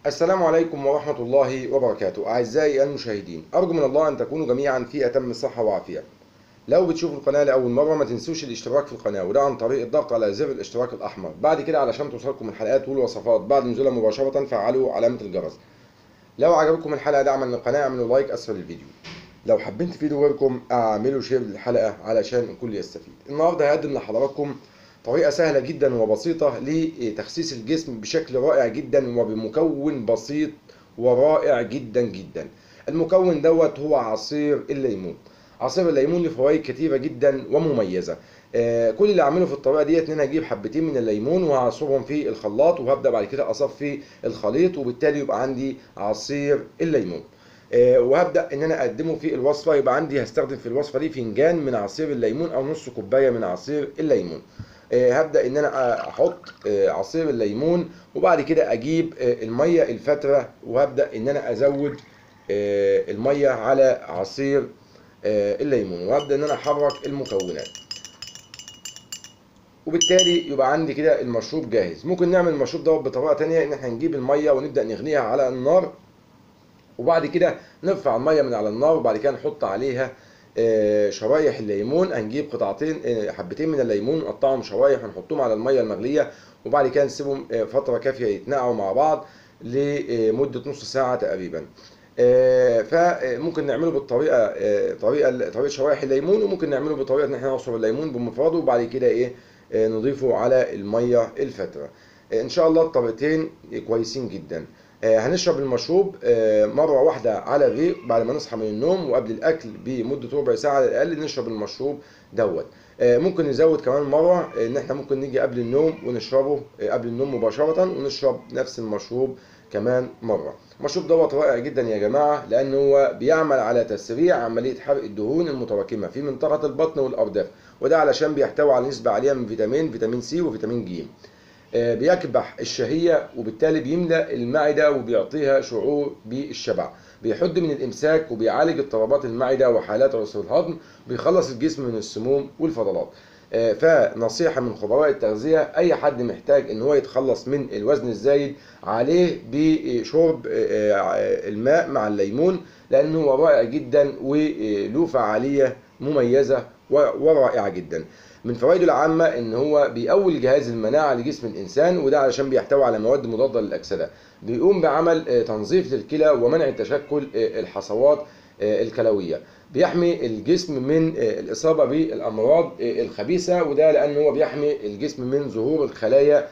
السلام عليكم ورحمة الله وبركاته أعزائي المشاهدين أرجو من الله أن تكونوا جميعا في أتم صحة وعافية لو بتشوفوا القناة لأول مرة ما تنسوش الاشتراك في القناة وده عن طريق الضغط على زر الاشتراك الأحمر بعد كده علشان توصلكم الحلقات والوصفات بعد نزولها مباشرة فعلوا علامة الجرس لو عجبكم الحلقة دعما للقناة اعملوا لايك أسفل الفيديو لو حابين تفيدوا غيركم اعملوا شير للحلقة علشان الكل يستفيد النهاردة هقدم لحضراتكم طريقة سهلة جدا وبسيطة لتخسيس الجسم بشكل رائع جدا وبمكون بسيط ورائع جدا جدا المكون دوت هو عصير الليمون عصير الليمون له فوائد كتيرة جدا ومميزة آه كل اللي اعمله في الطريقة ديت ان انا هجيب حبتين من الليمون وهعصرهم في الخلاط وهبدأ بعد كده اصفي الخليط وبالتالي يبقى عندي عصير الليمون آه وهبدا ان انا اقدمه في الوصفه يبقى عندي هستخدم في الوصفه دي فنجان من عصير الليمون او نص كوبايه من عصير الليمون هبدا ان انا احط عصير الليمون وبعد كده اجيب الميه الفتره وهبدا ان انا ازود الميه على عصير الليمون وهبدا ان انا احرك المكونات وبالتالي يبقى عندي كده المشروب جاهز ممكن نعمل المشروب دوت بطريقه تانية ان احنا نجيب الميه ونبدا نغليها على النار وبعد كده نرفع الميه من على النار وبعد كده نحط عليها شرايح الليمون هنجيب قطعتين حبتين من الليمون نقطعهم شرايح ونحطهم على الميه المغليه وبعد كده نسيبهم فتره كافيه يتنقعوا مع بعض لمده نص ساعه تقريبا فممكن نعمله بالطريقه طريقه طريقه شرايح الليمون وممكن نعمله بطريقه ان احنا نعصر الليمون بمفرده وبعد كده ايه نضيفه على الميه الفتره ان شاء الله الطريقتين كويسين جدا هنشرب المشروب مرة واحدة على الريق بعد ما نصحى من النوم وقبل الأكل بمدة ربع ساعة على الأقل نشرب المشروب دوت ممكن نزود كمان مرة إن إحنا ممكن نيجي قبل النوم ونشربه قبل النوم مباشرة ونشرب نفس المشروب كمان مرة المشروب دوت رائع جدا يا جماعة لأن هو بيعمل على تسريع عملية حرق الدهون المتراكمة في منطقة البطن والأرداف وده علشان بيحتوي على نسبة عالية من فيتامين فيتامين سي وفيتامين ج بيكبح الشهية وبالتالي بيملأ المعدة وبيعطيها شعور بالشبع بيحد من الإمساك وبيعالج اضطرابات المعدة وحالات عسر الهضم بيخلص الجسم من السموم والفضلات فنصيحة من خبراء التغذية أي حد محتاج إن هو يتخلص من الوزن الزايد عليه بشرب الماء مع الليمون لأنه هو رائع جدا وله فعالية مميزة ورائعة جدا من فوائده العامة ان هو بيقوي جهاز المناعة لجسم الانسان وده علشان بيحتوي على مواد مضادة للاكسدة بيقوم بعمل تنظيف للكلى ومنع تشكل الحصوات الكلوية بيحمي الجسم من الإصابة بالأمراض الخبيثة وده لأن هو بيحمي الجسم من ظهور الخلايا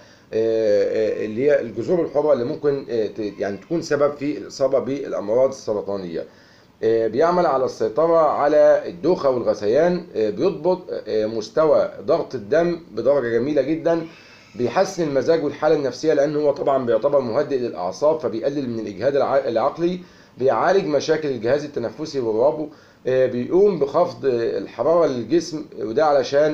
اللي هي الجذور الحرة اللي ممكن يعني تكون سبب في الإصابة بالأمراض السرطانية بيعمل على السيطرة على الدوخة والغثيان بيضبط مستوى ضغط الدم بدرجة جميلة جدا بيحسن المزاج والحالة النفسية لأنه هو طبعا بيعتبر مهدئ للأعصاب فبيقلل من الإجهاد العقلي بيعالج مشاكل الجهاز التنفسي والربو بيقوم بخفض الحرارة للجسم وده علشان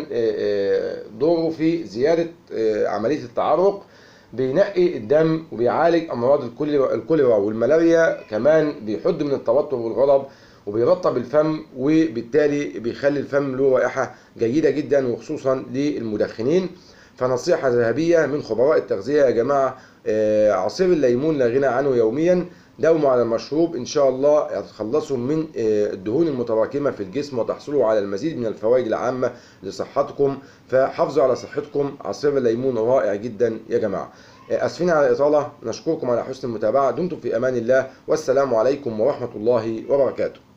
دوره في زيادة عملية التعرق بينقي الدم وبيعالج امراض الكوليرا والملاريا كمان بيحد من التوتر والغضب وبيرطب الفم وبالتالي بيخلي الفم له رائحه جيده جدا وخصوصا للمدخنين فنصيحه ذهبيه من خبراء التغذيه يا جماعه عصير الليمون لا غنى عنه يوميا داوموا على المشروب ان شاء الله هتتخلصوا من الدهون المتراكمه في الجسم وتحصلوا على المزيد من الفوائد العامه لصحتكم فحافظوا على صحتكم عصير الليمون رائع جدا يا جماعه اسفين على الاطاله نشكركم على حسن المتابعه دمتم في امان الله والسلام عليكم ورحمه الله وبركاته